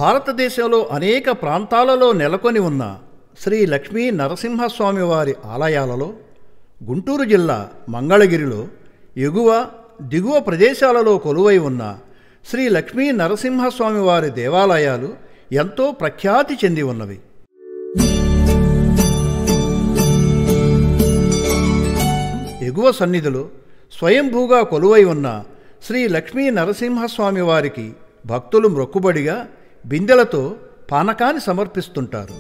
భారతదేశంలో అనేక ప్రాంతాలలో నెలకొని ఉన్న శ్రీ లక్ష్మీ నరసింహస్వామి వారి ఆలయాలలో గుంటూరు జిల్లా మంగళగిరిలో ఎగువ దిగువ ప్రదేశాలలో కొలువై ఉన్న శ్రీ లక్ష్మీ నరసింహస్వామి వారి దేవాలయాలు ఎంతో ప్రఖ్యాతి చెంది ఉన్నవి ఎగువ సన్నిధిలో స్వయంభూగా కొలువై ఉన్న శ్రీ లక్ష్మీ నరసింహస్వామి వారికి భక్తులు మ్రొక్కుబడిగా బిందెలతో పానకాన్ని సమర్పిస్తుంటారు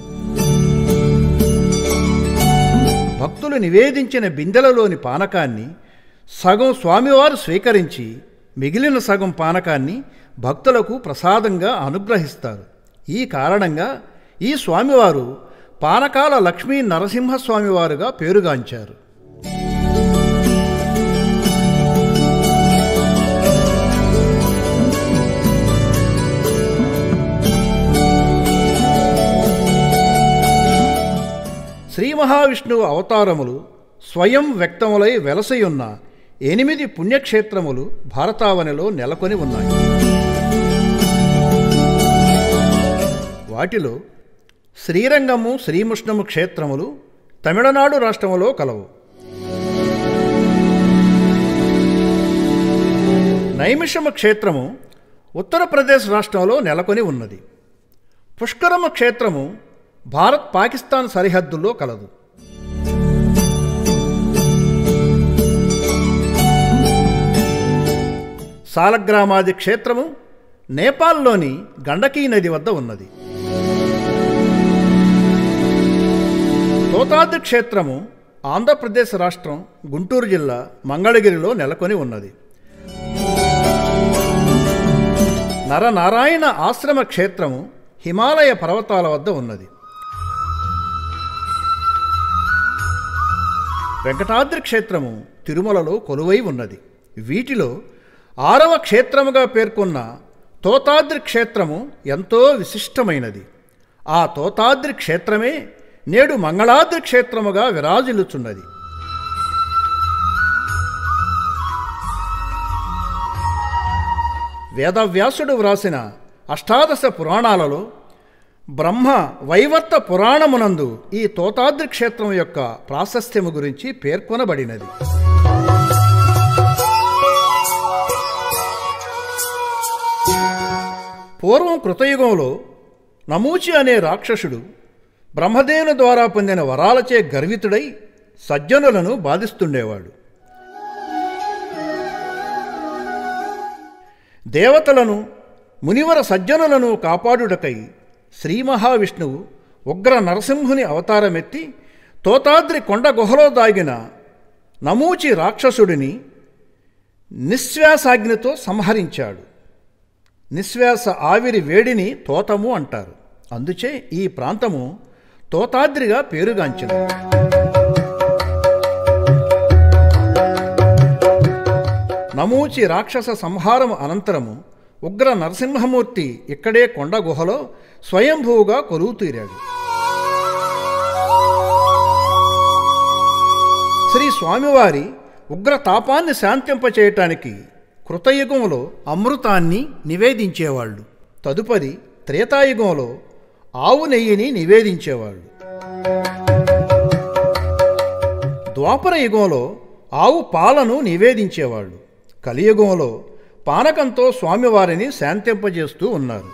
భక్తులు నివేదించిన బిందెలలోని పానకాన్ని సగం స్వామివారు స్వీకరించి మిగిలిన సగం పానకాన్ని భక్తులకు ప్రసాదంగా అనుగ్రహిస్తారు ఈ కారణంగా ఈ స్వామివారు పానకాల లక్ష్మీ నరసింహస్వామివారుగా పేరుగాంచారు శ్రీ మహావిష్ణువు అవతారములు స్వయం వ్యక్తములై వెలసయున్న ఎనిమిది పుణ్యక్షేత్రములు భారతావనిలో నెలకొని ఉన్నాయి వాటిలో శ్రీరంగము శ్రీముష్ణము క్షేత్రములు తమిళనాడు రాష్ట్రములో కలవు నైమిషమ క్షేత్రము ఉత్తరప్రదేశ్ రాష్ట్రంలో నెలకొని ఉన్నది పుష్కరమ క్షేత్రము భారత్ పాకిస్తాన్ సరిహద్దుల్లో కలదు సాలగ్రామాది క్షేత్రము నేపాల్లోని గండకీ నది వద్ద ఉన్నది తోతాద్రి క్షేత్రము ఆంధ్రప్రదేశ్ రాష్ట్రం గుంటూరు జిల్లా మంగళగిరిలో నెలకొని ఉన్నది నరనారాయణ ఆశ్రమ క్షేత్రము హిమాలయ పర్వతాల వద్ద ఉన్నది వెంకటాద్రి క్షేత్రము తిరుమలలో కొలువై ఉన్నది వీటిలో ఆరవ క్షేత్రముగా పేర్కొన్న తోతాద్రి క్షేత్రము ఎంతో విశిష్టమైనది ఆ తోతాద్రి క్షేత్రమే నేడు మంగళాద్రి క్షేత్రముగా విరాజిల్లుచున్నది వేదవ్యాసుడు వ్రాసిన అష్టాదశ పురాణాలలో బ్రహ్మ వైవర్త పురాణమునందు ఈ తోతాద్రి క్షేత్రం యొక్క ప్రాశస్త్యము గురించి పేర్కొనబడినది పూర్వం కృతయుగంలో నమూచి అనే రాక్షసుడు బ్రహ్మదేవుని ద్వారా పొందిన వరాలచే గర్వితుడై సజ్జనులను బాధిస్తుండేవాడు దేవతలను మునివర సజ్జనులను కాపాడుటకై శ్రీ మహావిష్ణువు ఉగ్ర నరసింహుని అవతారమెత్తి తోతాద్రి కొండ గుహలో దాగిన నమూచి రాక్షసుడిని నిశ్వాసాగ్నితో సంహరించాడు నిశ్వాస ఆవిరి వేడిని తోతము అంటారు అందుచే ఈ ప్రాంతము తోతాద్రిగా పేరుగాంచింది నమూచి రాక్షస సంహారము అనంతరము ఉగ్ర నరసింహమూర్తి ఇక్కడే కొండ గుహలో స్వయంభూగా కొలువు తీరాడు శ్రీ స్వామివారి ఉగ్ర తాపాన్ని శాంతింపచేయటానికి కృతయుగంలో అమృతాన్ని నివేదించేవాళ్ళు తదుపరి త్రేతాయుగంలో ఆవు నెయ్యిని నివేదించేవాళ్ళు ద్వాపర యుగంలో ఆవు పాలను నివేదించేవాళ్ళు కలియుగంలో పానకంతో స్వామివారిని శాంతింపజేస్తూ ఉన్నారు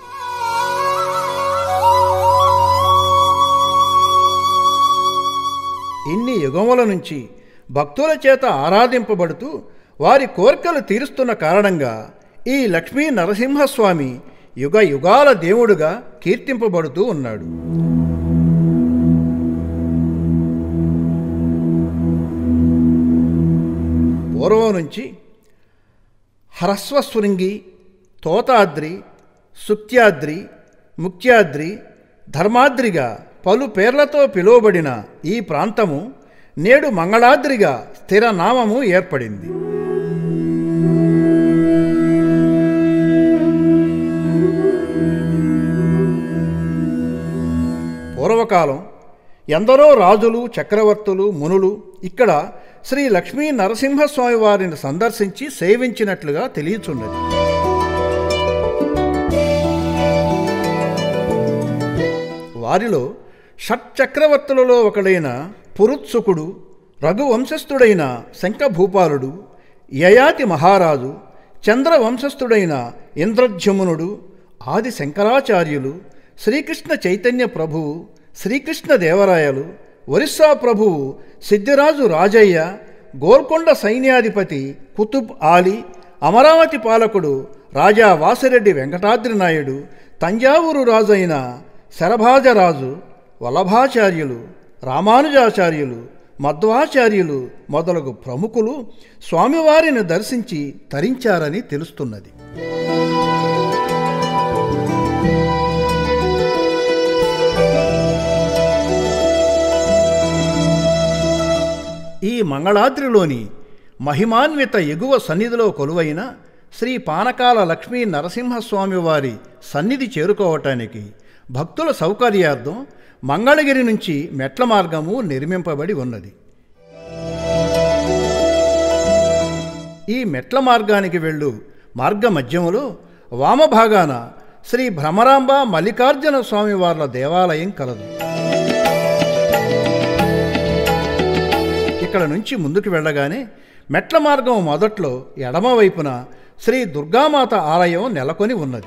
ఇన్ని యుగముల నుంచి భక్తుల చేత ఆరాధింపబడుతూ వారి కోరికలు తీరుస్తున్న కారణంగా ఈ లక్ష్మీ నరసింహస్వామి యుగ యుగాల దేవుడుగా కీర్తింపబడుతూ ఉన్నాడు పూర్వం నుంచి హ్రస్వశృంగి తోతాద్రి సుక్త్యాద్రి ముక్త్యాద్రి ధర్మాద్రిగా పలు పేర్లతో పిలువబడిన ఈ ప్రాంతము నేడు మంగళాద్రిగా స్థిర నామము ఏర్పడింది పూర్వకాలం ఎందరో రాజులు చక్రవర్తులు మునులు ఇక్కడ శ్రీ లక్ష్మీ నరసింహస్వామి వారిని సందర్శించి సేవించినట్లుగా తెలియచున్నది వారిలో షట్చక్రవర్తులలో ఒకడైన పురుత్సుకుడు రఘువంశస్థుడైన శంఖభూపాలుడు యయాతి మహారాజు చంద్రవంశస్థుడైన ఇంద్రజమునుడు ఆది శంకరాచార్యులు శ్రీకృష్ణ చైతన్య ప్రభువు శ్రీకృష్ణ దేవరాయలు ఒరిస్సా ప్రభువు సిద్ధిరాజు రాజయ్య గోల్కొండ సైన్యాధిపతి కుతుబ్ ఆలీ అమరావతి పాలకుడు రాజా వాసిరెడ్డి వెంకటాద్రి నాయుడు తంజావూరు రాజైన శరభాజరాజు వల్లభాచార్యులు రామానుజాచార్యులు మధ్వాచార్యులు మొదలగు ప్రముఖులు స్వామివారిని దర్శించి తరించారని తెలుస్తున్నది ఈ మంగళాద్రిలోని మహిమాన్విత ఎగువ సన్నిధిలో కొలువైన శ్రీ పానకాల లక్ష్మీ నరసింహస్వామి వారి సన్నిధి చేరుకోవటానికి భక్తుల సౌకర్యార్థం మంగళగిరి నుంచి మెట్ల మార్గము నిర్మింపబడి ఉన్నది ఈ మెట్ల మార్గానికి వెళ్ళు మార్గ మధ్యములో వామభాగాన శ్రీ భ్రమరాంబ మల్లికార్జున స్వామి వార్ల దేవాలయం కలదు ఇక్కడ నుంచి ముందుకు వెళ్ళగానే మెట్ల మార్గం మొదట్లో ఎడమవైపున శ్రీ దుర్గామాత ఆలయం నెలకొని ఉన్నది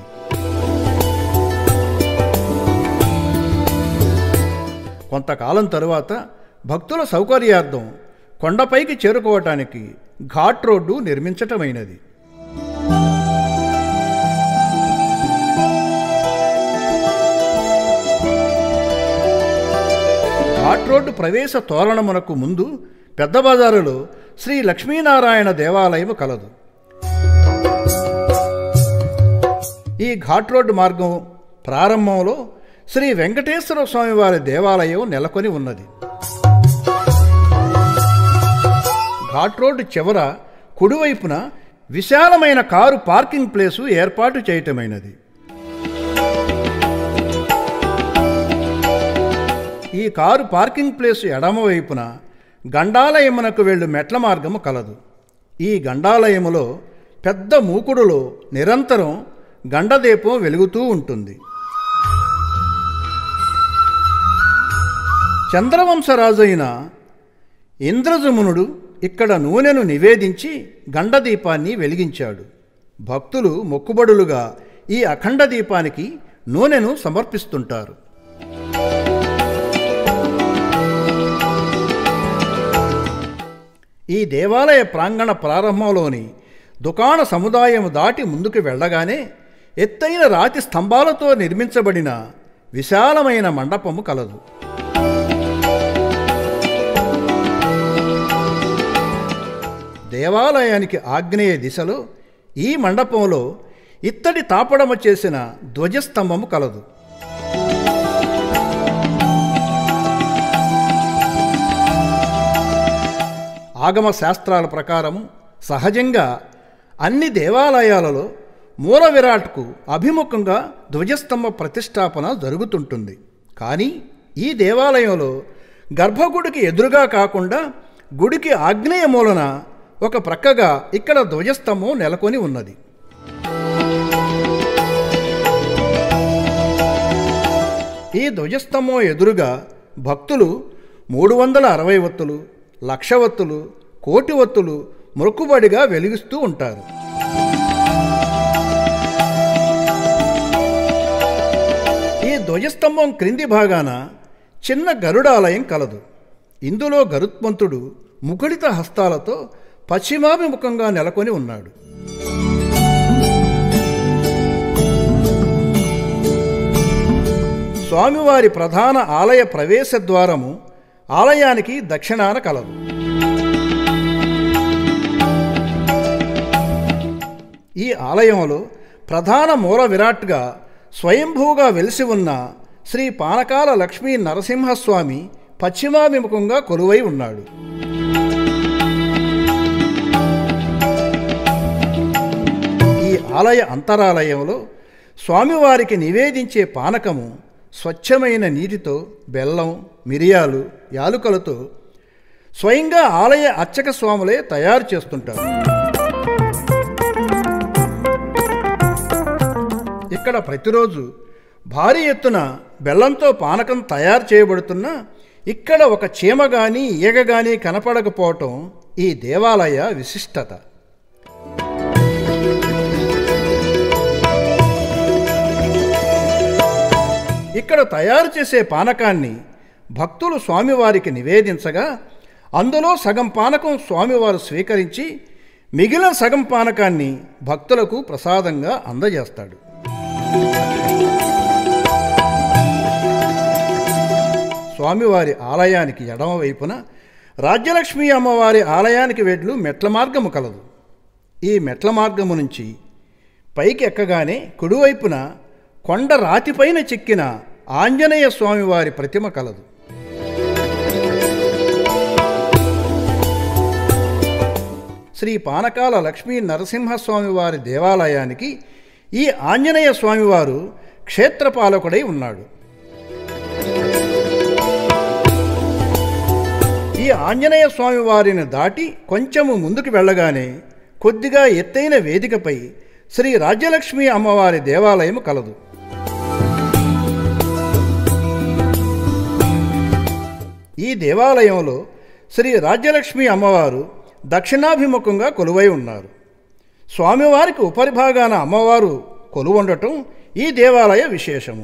కొంతకాలం తరువాత భక్తుల సౌకర్యార్థం కొండపైకి చేరుకోవటానికి ఘాట్ రోడ్డు నిర్మించటమైనది ఘాట్ రోడ్డు ప్రవేశ తోరణమునకు ముందు పెద్ద బజారులో శ్రీ లక్ష్మీనారాయణ దేవాలయము కలదు ఈ ఘాట్ రోడ్డు మార్గం ప్రారంభంలో శ్రీ వెంకటేశ్వర స్వామి వారి దేవాలయం నెలకొని ఉన్నది ఘాట్ రోడ్డు చివర కుడివైపున విశాలమైన కారు పార్కింగ్ ప్లేసు ఏర్పాటు చేయటమైనది ఈ కారు పార్కింగ్ ప్లేస్ ఎడమవైపున గండాలయమునకు వెళ్ళు మెట్ల మార్గము కలదు ఈ గండాలయములో పెద్ద మూకుడులో నిరంతరం గండదీపం వెలుగుతూ ఉంటుంది చంద్రవంశరాజైన ఇంద్రజమునుడు ఇక్కడ నూనెను నివేదించి గండదీపాన్ని వెలిగించాడు భక్తులు మొక్కుబడులుగా ఈ అఖండ దీపానికి నూనెను సమర్పిస్తుంటారు ఈ దేవాలయ ప్రాంగణ ప్రారంభంలోని దుకాణ సముదాయం దాటి ముందుకు వెళ్ళగానే ఎత్తైన రాతి స్తంభాలతో నిర్మించబడిన విశాలమైన మండపము కలదు దేవాలయానికి ఆగ్నేయ దిశలో ఈ మండపంలో ఇత్తడి తాపడము చేసిన ధ్వజస్తంభము కలదు ఆగమ శాస్త్రాల ప్రకారము సహజంగా అన్ని దేవాలయాలలో మూల విరాట్కు అభిముఖంగా ధ్వజస్తంభ ప్రతిష్టాపన జరుగుతుంటుంది కానీ ఈ దేవాలయంలో గర్భగుడికి ఎదురుగా కాకుండా గుడికి ఆగ్నేయ మూలన ఒక ప్రక్కగా ఇక్కడ ధ్వజస్తంభం నెలకొని ఉన్నది ఈ ధ్వజస్తంభం ఎదురుగా భక్తులు మూడు వందల అరవై వత్తులు లక్ష వత్తులు కోటి వత్తులు మొక్కుబడిగా వెలిగిస్తూ ఉంటారు ఈ ధ్వజస్తంభం క్రింది భాగాన చిన్న గరుడాలయం కలదు ఇందులో గరుత్మంతుడు ముకుళిత హస్తాలతో పశ్చిమాభిముఖంగా నెలకొని ఉన్నాడు స్వామివారి ప్రధాన ఆలయ ప్రవేశ ద్వారము ఆలయానికి దక్షిణాన కలదు ఈ ఆలయంలో ప్రధాన మూల విరాట్గా స్వయంభూగా వెలిసి ఉన్న శ్రీ పానకాల లక్ష్మీ నరసింహస్వామి పశ్చిమాభిముఖంగా కొలువై ఉన్నాడు ఈ ఆలయ అంతరాలయంలో స్వామివారికి నివేదించే పానకము స్వచ్ఛమైన నీటితో బెల్లం మిరియాలు యాలుకలతో స్వయంగా ఆలయ అర్చక స్వాములే తయారు చేస్తుంటారు ఇక్కడ ప్రతిరోజు భారీ ఎత్తున బెల్లంతో పానకం తయారు చేయబడుతున్న ఇక్కడ ఒక చీమ గాని ఈగ గాని కనపడకపోవటం ఈ దేవాలయ విశిష్టత ఇక్కడ తయారు చేసే పానకాన్ని భక్తులు స్వామివారికి నివేదించగా అందులో సగం పానకం స్వామివారు స్వీకరించి మిగిలిన సగం పానకాన్ని భక్తులకు ప్రసాదంగా అందజేస్తాడు స్వామివారి ఆలయానికి ఎడమ వైపున రాజ్యలక్ష్మి అమ్మవారి ఆలయానికి వెడ్లు మెట్ల మార్గము కలదు ఈ మెట్ల మార్గము నుంచి పైకి ఎక్కగానే కుడివైపున కొండ రాతిపైన చెక్కిన ఆంజనేయ స్వామివారి ప్రతిమ కలదు శ్రీ పానకాల లక్ష్మీ నరసింహస్వామి వారి దేవాలయానికి ఈ ఆంజనేయ స్వామివారు క్షేత్రపాలకుడై ఉన్నాడు ఈ ఆంజనేయ స్వామి వారిని దాటి కొంచెము ముందుకు వెళ్ళగానే కొద్దిగా ఎత్తైన వేదికపై శ్రీ రాజ్యలక్ష్మి అమ్మవారి దేవాలయం కలదు ఈ దేవాలయంలో శ్రీ రాజ్యలక్ష్మి అమ్మవారు దక్షిణాభిముఖంగా కొలువై ఉన్నారు స్వామివారికి ఉపరిభాగాన అమ్మవారు కొలువుండటం ఈ దేవాలయ విశేషము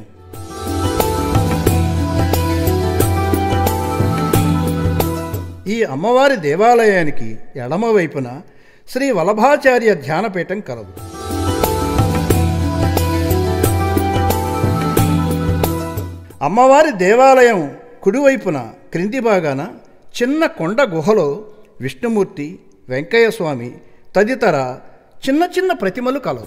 ఈ అమ్మవారి దేవాలయానికి ఎడమవైపున శ్రీ వల్లభాచార్య ధ్యానపీఠం కలదు అమ్మవారి దేవాలయం కుడివైపున క్రింది భాగాన చిన్న కొండ గుహలో విష్ణుమూర్తి వెంకయ్య స్వామి తదితర చిన్న చిన్న ప్రతిమలు కలవు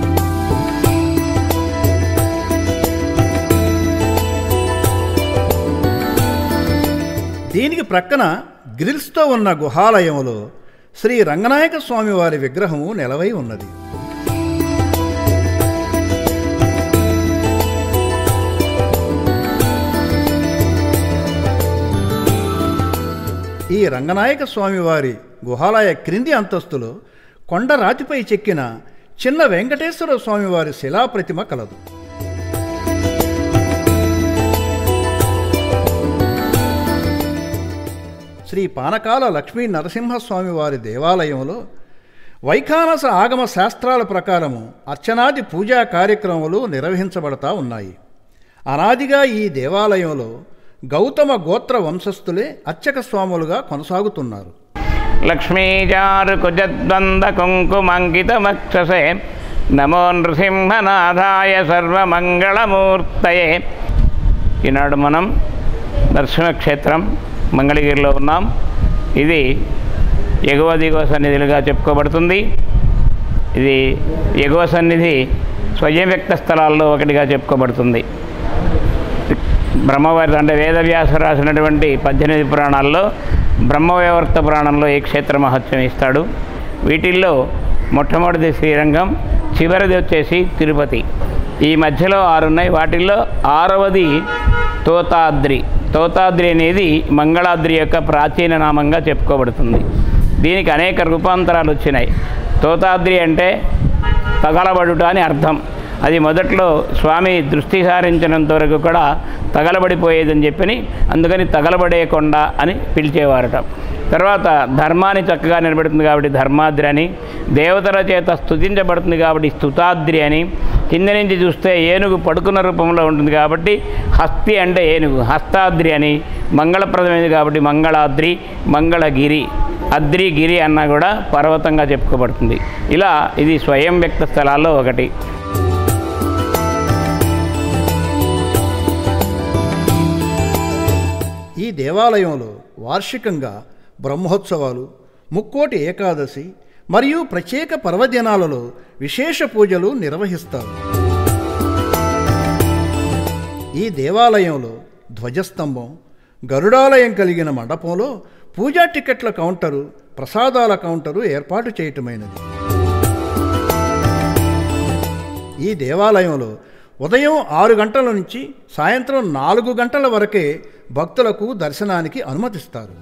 దీనికి ప్రక్కన గ్రిల్స్తో ఉన్న గుహాలయంలో శ్రీ రంగనాయక స్వామి వారి విగ్రహము నెలవై ఉన్నది ఈ రంగనాయక స్వామి వారి గుహాలయ క్రింది అంతస్తులో కొండ రాతిపై చెక్కిన చిన్న వెంకటేశ్వర స్వామి వారి శిలాప్రతిమ కలదు శ్రీ పానకాల లక్ష్మీ నరసింహస్వామి వారి దేవాలయంలో వైఖానస ఆగమ శాస్త్రాల ప్రకారము అర్చనాది పూజా కార్యక్రమాలు నిర్వహించబడతా ఉన్నాయి అనాదిగా ఈ దేవాలయంలో గౌతమ గోత్ర వంశస్థులే అర్చక స్వాములుగా కొనసాగుతున్నారు లక్ష్మీచారు కుజద్వంద కుంకుమంకితమక్షసే నమో నృసింహనాథాయ సర్వమంగళమూర్తయే ఈనాడు మనం నరసింహక్షేత్రం మంగళగిరిలో ఉన్నాం ఇది ఎగువ దిగువ సన్నిధులుగా చెప్పుకోబడుతుంది ఇది ఎగువ సన్నిధి స్వయం వ్యక్త స్థలాల్లో ఒకటిగా చెప్పుకోబడుతుంది బ్రహ్మవారి అంటే వేదవ్యాస రాసినటువంటి పద్దెనిమిది పురాణాల్లో బ్రహ్మవ్యవర్త పురాణంలో ఈ క్షేత్ర మహత్యం ఇస్తాడు వీటిల్లో మొట్టమొదటిది శ్రీరంగం చివరిది వచ్చేసి తిరుపతి ఈ మధ్యలో ఆరు ఉన్నాయి వాటిల్లో ఆరవది తోతాద్రి తోతాద్రి అనేది మంగళాద్రి యొక్క ప్రాచీన నామంగా చెప్పుకోబడుతుంది దీనికి అనేక రూపాంతరాలు వచ్చినాయి తోతాద్రి అంటే తగలబడుట అని అర్థం అది మొదట్లో స్వామి దృష్టి సారించినంత వరకు కూడా తగలబడిపోయేదని చెప్పని అందుకని తగలబడే కొండ అని పిలిచేవారట తర్వాత ధర్మాన్ని చక్కగా నిలబెడుతుంది కాబట్టి ధర్మాద్రి అని దేవతల చేత స్తుతించబడుతుంది కాబట్టి స్తుతాద్రి అని కింద నుంచి చూస్తే ఏనుగు పడుకున్న రూపంలో ఉంటుంది కాబట్టి హస్తి అంటే ఏనుగు హస్తాద్రి అని మంగళప్రదమైనది కాబట్టి మంగళాద్రి మంగళగిరి అద్రి గిరి అన్న కూడా పర్వతంగా చెప్పుకోబడుతుంది ఇలా ఇది స్వయం వ్యక్త స్థలాల్లో ఒకటి ఈ దేవాలయంలో వార్షికంగా బ్రహ్మోత్సవాలు ముక్కోటి ఏకాదశి మరియు ప్రత్యేక పర్వదినాలలో విశేష పూజలు నిర్వహిస్తారు ఈ దేవాలయంలో ధ్వజస్తంభం గరుడాలయం కలిగిన మండపంలో పూజా టికెట్ల కౌంటరు ప్రసాదాల కౌంటరు ఏర్పాటు చేయటమైనది ఈ దేవాలయంలో ఉదయం ఆరు గంటల నుంచి సాయంత్రం నాలుగు గంటల వరకే భక్తులకు దర్శనానికి అనుమతిస్తారు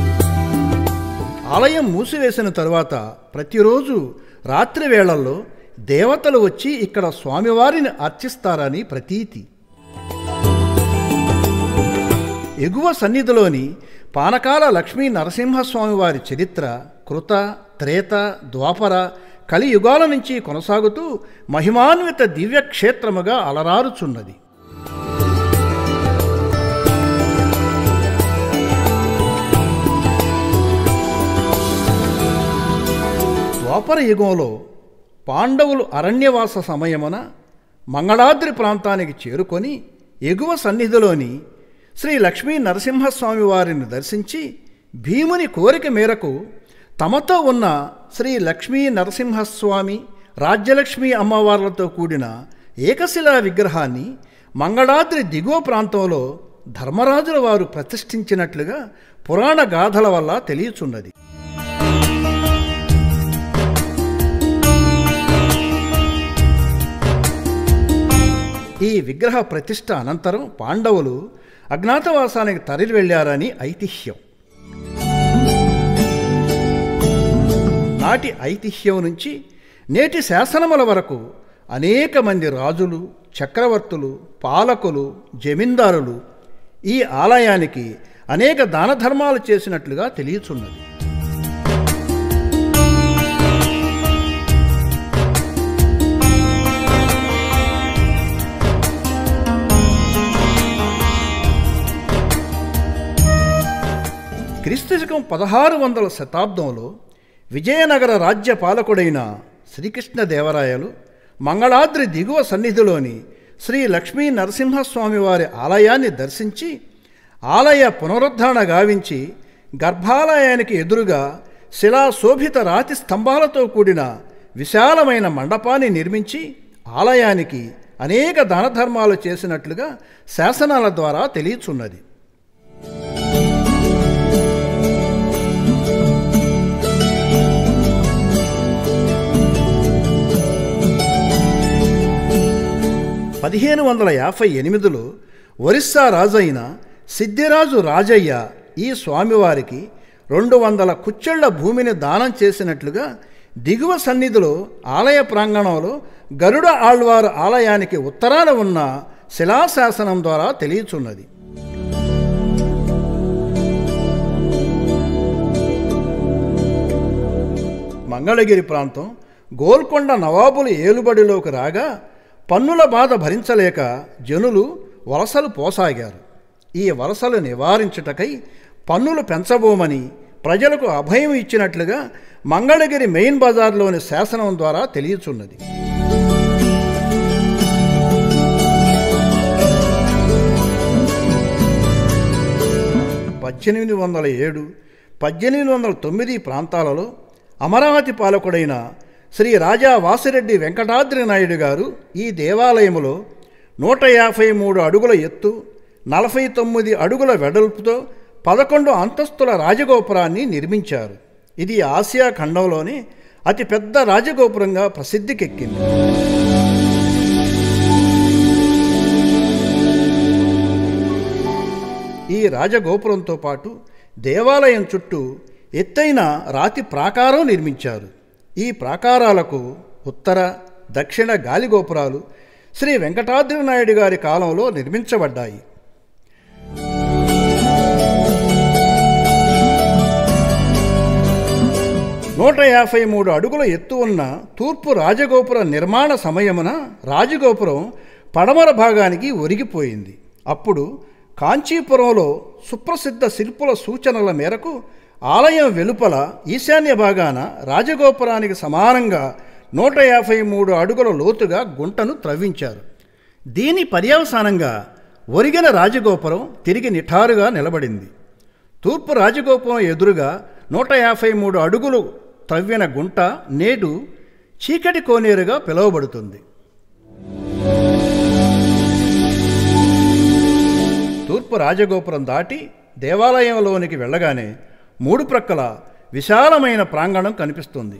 ఆలయం మూసివేసిన తరువాత ప్రతిరోజు రాత్రి వేళల్లో దేవతలు వచ్చి ఇక్కడ స్వామివారిని అర్చిస్తారని ప్రతీతి ఎగువ సన్నిధిలోని పానకాల లక్ష్మీ నరసింహస్వామి వారి చరిత్ర కృత త్రేత ద్వాపర కలియుగాల నుంచి కొనసాగుతూ మహిమాన్విత దివ్యక్షేత్రముగా అలరారుచున్నది ద్వాపర యుగంలో పాండవులు అరణ్యవాస సమయమున మంగళాద్రి ప్రాంతానికి చేరుకొని ఎగువ సన్నిధిలోని శ్రీ లక్ష్మీ నరసింహస్వామి వారిని దర్శించి భీముని కోరిక మేరకు తమతో ఉన్న శ్రీ లక్ష్మీ నరసింహస్వామి రాజ్యలక్ష్మి అమ్మవార్లతో కూడిన ఏకశిలా విగ్రహాన్ని మంగళాద్రి దిగువ ప్రాంతంలో ధర్మరాజుల వారు ప్రతిష్ఠించినట్లుగా పురాణ గాథల వల్ల తెలియచున్నది ఈ విగ్రహ ప్రతిష్ఠ అనంతరం పాండవులు అజ్ఞాతవాసానికి తరలి వెళ్ళారని ఐతిహ్యం నాటి ఐతిహ్యం నుంచి నేటి శాసనముల వరకు అనేక మంది రాజులు చక్రవర్తులు పాలకులు జమీందారులు ఈ ఆలయానికి అనేక దాన ధర్మాలు చేసినట్లుగా తెలియచున్నది క్రీస్తు శకం పదహారు వందల శతాబ్దంలో విజయనగర రాజ్య పాలకుడైన శ్రీకృష్ణదేవరాయలు మంగళాద్రి దిగువ సన్నిధిలోని శ్రీ లక్ష్మీ నరసింహస్వామి వారి ఆలయాన్ని దర్శించి ఆలయ పునరుద్ధరణ గావించి గర్భాలయానికి ఎదురుగా శిలాశోభిత రాతి స్తంభాలతో కూడిన విశాలమైన మండపాన్ని నిర్మించి ఆలయానికి అనేక దానధర్మాలు చేసినట్లుగా శాసనాల ద్వారా తెలియచున్నది పదిహేను వందల యాభై ఎనిమిదిలో ఒరిస్సా రాజైన సిద్ధిరాజు రాజయ్య ఈ స్వామివారికి రెండు వందల కుచ్చెళ్ల భూమిని దానం చేసినట్లుగా దిగువ సన్నిధిలో ఆలయ ప్రాంగణంలో గరుడ ఆళ్వారు ఆలయానికి ఉత్తరాన ఉన్న శిలాశాసనం ద్వారా తెలియచున్నది మంగళగిరి ప్రాంతం గోల్కొండ నవాబుల ఏలుబడిలోకి రాగా పన్నుల బాధ భరించలేక జనులు వలసలు పోసాగారు ఈ వలసలు నివారించుటకై పన్నులు పెంచబోమని ప్రజలకు అభయం ఇచ్చినట్లుగా మంగళగిరి మెయిన్ బజార్లోని శాసనం ద్వారా తెలియచున్నది పద్దెనిమిది వందల ఏడు పద్దెనిమిది వందల తొమ్మిది ప్రాంతాలలో అమరావతి పాలకుడైన శ్రీ రాజా వాసిరెడ్డి వెంకటాద్రి నాయుడు గారు ఈ దేవాలయములో నూట యాభై మూడు అడుగుల ఎత్తు నలభై తొమ్మిది అడుగుల వెడల్పుతో పదకొండు అంతస్తుల రాజగోపురాన్ని నిర్మించారు ఇది ఆసియా ఖండంలోనే అతిపెద్ద రాజగోపురంగా ప్రసిద్ధికెక్కింది ఈ రాజగోపురంతో పాటు దేవాలయం చుట్టూ ఎత్తైన రాతి ప్రాకారం నిర్మించారు ఈ ప్రాకారాలకు ఉత్తర దక్షిణ గాలిగోపురాలు శ్రీ వెంకటాద్రి నాయుడు గారి కాలంలో నిర్మించబడ్డాయి నూట యాభై మూడు అడుగుల ఎత్తు ఉన్న తూర్పు రాజగోపుర నిర్మాణ సమయమున రాజగోపురం పడమర భాగానికి ఒరిగిపోయింది అప్పుడు కాంచీపురంలో సుప్రసిద్ధ శిల్పుల సూచనల మేరకు ఆలయం వెలుపల ఈశాన్య భాగాన రాజగోపురానికి సమానంగా నూట యాభై మూడు అడుగుల లోతుగా గుంటను త్రవ్వించారు దీని పర్యవసానంగా ఒరిగిన రాజగోపురం తిరిగి నిఠారుగా నిలబడింది తూర్పు రాజగోపురం ఎదురుగా నూట యాభై మూడు అడుగులు త్రవ్విన గుంట నేడు చీకటి కోనేరుగా పిలువబడుతుంది తూర్పు రాజగోపురం దాటి దేవాలయంలోనికి వెళ్ళగానే మూడు ప్రక్కల విశాలమైన ప్రాంగణం కనిపిస్తుంది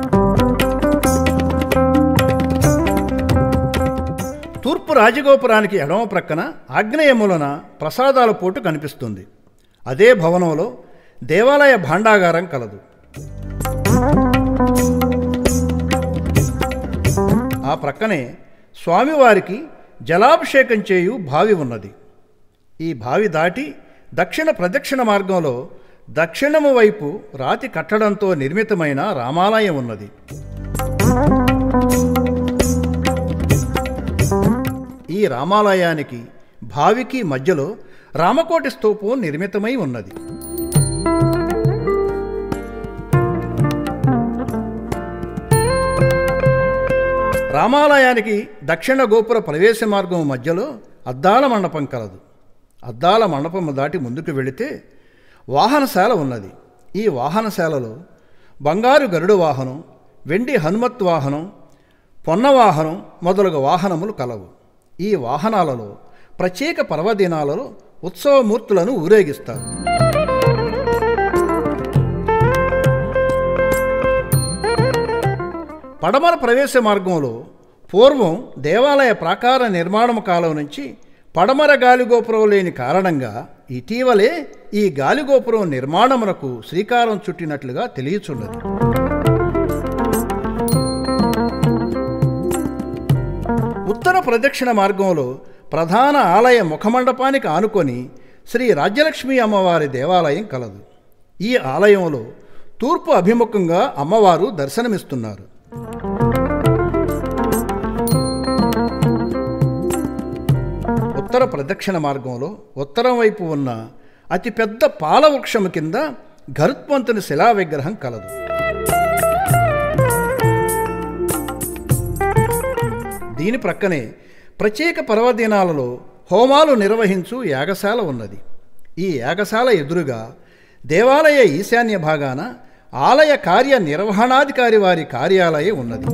తూర్పు రాజగోపురానికి ఎడమ ప్రక్కన ఆగ్నేయములన ప్రసాదాల పోటు కనిపిస్తుంది అదే భవనంలో దేవాలయ భాండాగారం కలదు ఆ ప్రక్కనే స్వామివారికి జలాభిషేకం చేయు బావి ఉన్నది ఈ బావి దాటి దక్షిణ ప్రదక్షిణ మార్గంలో దక్షిణము వైపు రాతి కట్టడంతో నిర్మితమైన రామాలయం ఉన్నది ఈ రామాలయానికి బావికి మధ్యలో రామకోటి స్తూపం నిర్మితమై ఉన్నది రామాలయానికి దక్షిణ గోపుర ప్రవేశ మార్గం మధ్యలో అద్దాల మండపం కలదు అద్దాల మండపం దాటి ముందుకు వెళితే వాహనశాల ఉన్నది ఈ వాహనశాలలో బంగారు గరుడు వాహనం వెండి హనుమత్ వాహనం పొన్న వాహనం మొదలగు వాహనములు కలవు ఈ వాహనాలలో ప్రత్యేక పర్వదినాలలో ఉత్సవమూర్తులను ఊరేగిస్తారు పడమర ప్రవేశ మార్గంలో పూర్వం దేవాలయ ప్రాకార నిర్మాణం కాలం నుంచి పడమర గాలిగోపురం లేని కారణంగా ఇటీవలే ఈ గాలిగోపురం నిర్మాణమునకు శ్రీకారం చుట్టినట్లుగా తెలియచున్నది ఉత్తర ప్రదక్షిణ మార్గంలో ప్రధాన ఆలయ ముఖమండపానికి ఆనుకొని శ్రీ రాజ్యలక్ష్మి అమ్మవారి దేవాలయం కలదు ఈ ఆలయంలో తూర్పు అభిముఖంగా అమ్మవారు దర్శనమిస్తున్నారు ఉత్తర ప్రదక్షిణ మార్గంలో ఉత్తరం వైపు ఉన్న అతిపెద్ద పాల వృక్షము కింద గరుత్మంతుని శిలా విగ్రహం కలదు దీని ప్రక్కనే ప్రత్యేక పర్వదినాలలో హోమాలు నిర్వహించు యాగశాల ఉన్నది ఈ యాగశాల ఎదురుగా దేవాలయ ఈశాన్య భాగాన ఆలయ కార్య నిర్వహణాధికారి వారి కార్యాలయం ఉన్నది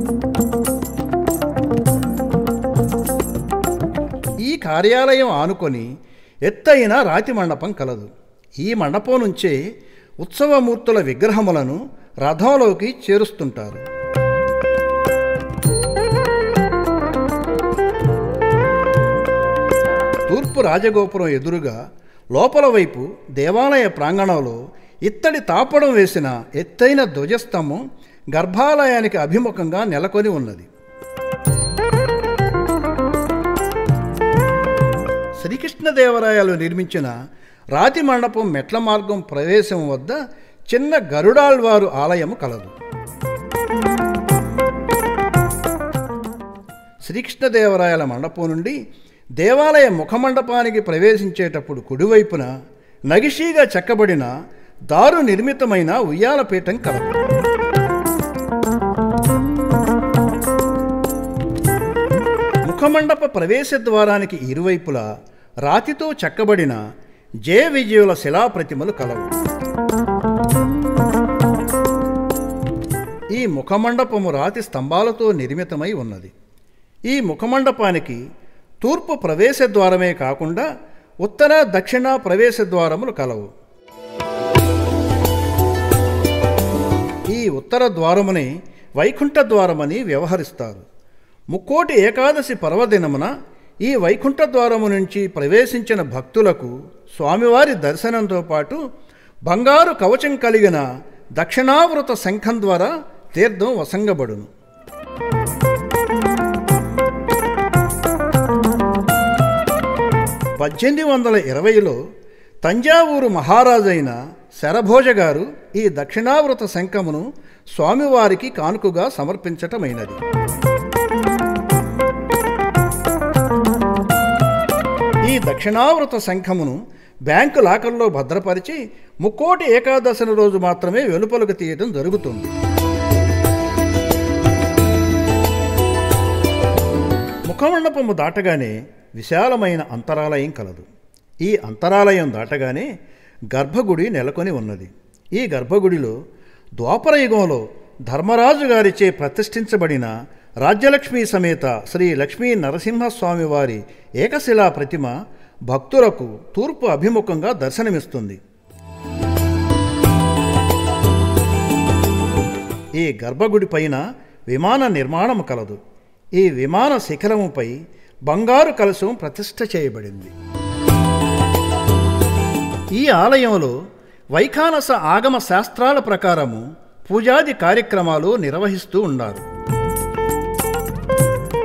ఈ కార్యాలయం ఆనుకొని ఎత్తైన రాతి మండపం కలదు ఈ మండపం నుంచే ఉత్సవమూర్తుల విగ్రహములను రథంలోకి చేరుస్తుంటారు తూర్పు రాజగోపురం ఎదురుగా లోపల వైపు దేవాలయ ప్రాంగణంలో ఇత్తడి తాపడం వేసిన ఎత్తైన ధ్వజస్తంభం గర్భాలయానికి అభిముఖంగా నెలకొని ఉన్నది శ్రీకృష్ణదేవరాయలు నిర్మించిన రాతి మండపం మెట్ల మార్గం ప్రవేశం వద్ద చిన్న గరుడాళ్వారు ఆలయము కలదు శ్రీకృష్ణదేవరాయల మండపం నుండి దేవాలయ ముఖమండపానికి ప్రవేశించేటప్పుడు కుడివైపున నగిషీగా చెక్కబడిన దారు నిర్మితమైన ఉయ్యాలపీఠం కలదు ముఖమండప ప్రవేశ ద్వారానికి ఇరువైపులా రాతితో చెక్కబడిన జయ విజయుల శిలాప్రతిమలు కలవు ఈ ముఖమండపము రాతి స్తంభాలతో నిర్మితమై ఉన్నది ఈ ముఖమండపానికి తూర్పు ప్రవేశ ద్వారమే కాకుండా ఉత్తర దక్షిణ ప్రవేశ ద్వారములు కలవు ఈ ఉత్తర ద్వారముని వైకుంఠ ద్వారమని వ్యవహరిస్తారు ముక్కోటి ఏకాదశి పర్వదినమున ఈ వైకుంఠ ద్వారము నుంచి ప్రవేశించిన భక్తులకు స్వామివారి దర్శనంతో పాటు బంగారు కవచం కలిగిన దక్షిణావృత శంఖం ద్వారా తీర్థం వసంగబడును పద్దెనిమిది వందల ఇరవైలో తంజావూరు మహారాజైన శరభోజ గారు ఈ దక్షిణావృత శంఖమును స్వామివారికి కానుకగా సమర్పించటమైనది ఈ దక్షిణావృత శంఖమును బ్యాంకు లాకర్లో భద్రపరిచి ముక్కోటి ఏకాదశిని రోజు మాత్రమే వెలుపలకు తీయటం జరుగుతుంది ముఖమండపము దాటగానే విశాలమైన అంతరాలయం కలదు ఈ అంతరాలయం దాటగానే గర్భగుడి నెలకొని ఉన్నది ఈ గర్భగుడిలో ద్వాపర యుగంలో ధర్మరాజు గారిచే ప్రతిష్ఠించబడిన రాజ్యలక్ష్మి సమేత శ్రీ లక్ష్మీ నరసింహస్వామి వారి ఏకశిలా ప్రతిమ భక్తులకు తూర్పు అభిముఖంగా దర్శనమిస్తుంది ఈ గర్భగుడి పైన విమాన నిర్మాణం కలదు ఈ విమాన శిఖరముపై బంగారు కలశం ప్రతిష్ఠ చేయబడింది ఈ ఆలయంలో వైఖానస ఆగమ శాస్త్రాల ప్రకారము పూజాది కార్యక్రమాలు నిర్వహిస్తూ ఉన్నారు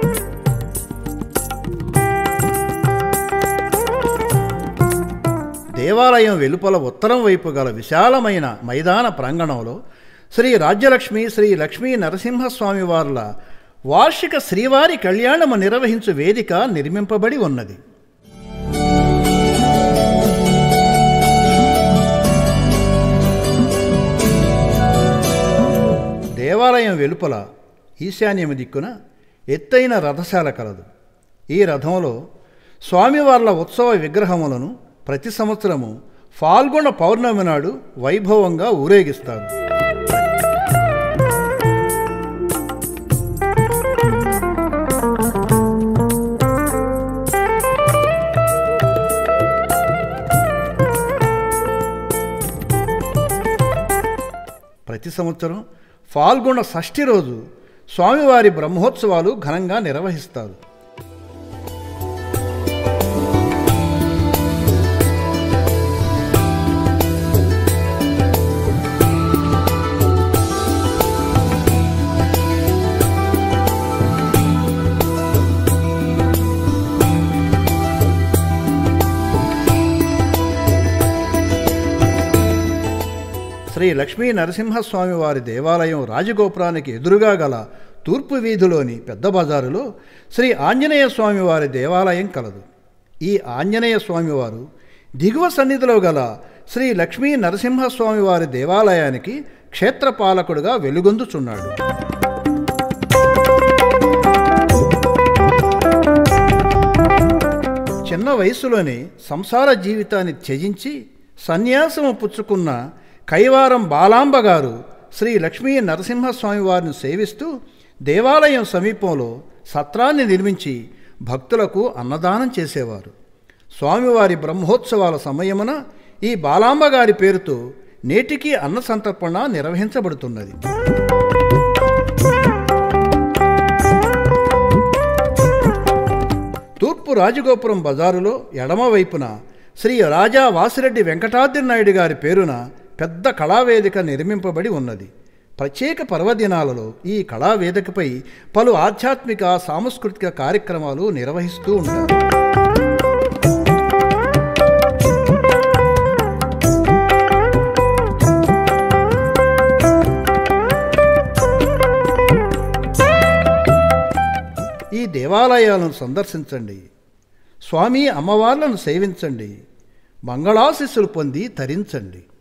దేవాలయం వెలుపల ఉత్తరం వైపు గల విశాలమైన మైదాన ప్రాంగణంలో శ్రీ రాజ్యలక్ష్మి శ్రీ లక్ష్మీ నరసింహస్వామి వార్ల వార్షిక శ్రీవారి కళ్యాణము నిర్వహించు వేదిక నిర్మింపబడి ఉన్నది దేవాలయం వెలుపల ఈశాన్యము దిక్కున ఎత్తైన రథశాల కలదు ఈ రథంలో స్వామివార్ల ఉత్సవ విగ్రహములను ప్రతి సంవత్సరము ఫాల్గొన పౌర్ణమి నాడు వైభవంగా ఊరేగిస్తారు ప్రతి సంవత్సరం ఫాల్గొన షష్ఠి రోజు స్వామివారి బ్రహ్మోత్సవాలు ఘనంగా నిర్వహిస్తారు శ్రీ లక్ష్మీ నరసింహస్వామి వారి దేవాలయం రాజగోపురానికి ఎదురుగా గల తూర్పు వీధిలోని పెద్ద బజారులో శ్రీ ఆంజనేయ స్వామి వారి దేవాలయం కలదు ఈ ఆంజనేయ స్వామివారు దిగువ సన్నిధిలో గల శ్రీ లక్ష్మీ నరసింహస్వామి వారి దేవాలయానికి క్షేత్రపాలకుడుగా వెలుగొందుచున్నాడు చిన్న వయసులోనే సంసార జీవితాన్ని త్యజించి సన్యాసము పుచ్చుకున్న కైవారం బాలాంబ గారు శ్రీ లక్ష్మీ నరసింహస్వామి వారిని సేవిస్తూ దేవాలయం సమీపంలో సత్రాన్ని నిర్మించి భక్తులకు అన్నదానం చేసేవారు స్వామివారి బ్రహ్మోత్సవాల సమయమున ఈ బాలాంబ గారి పేరుతో నేటికి అన్న సంతర్పణ నిర్వహించబడుతున్నది తూర్పు రాజగోపురం బజారులో ఎడమవైపున శ్రీ రాజా వాసిరెడ్డి వెంకటాద్రి నాయుడు గారి పేరున పెద్ద కళావేదిక నిర్మింపబడి ఉన్నది ప్రత్యేక పర్వదినాలలో ఈ కళావేదికపై పలు ఆధ్యాత్మిక సాంస్కృతిక కార్యక్రమాలు నిర్వహిస్తూ ఉంటారు ఈ దేవాలయాలను సందర్శించండి స్వామి అమ్మవార్లను సేవించండి మంగళాశిస్సులు పొంది తరించండి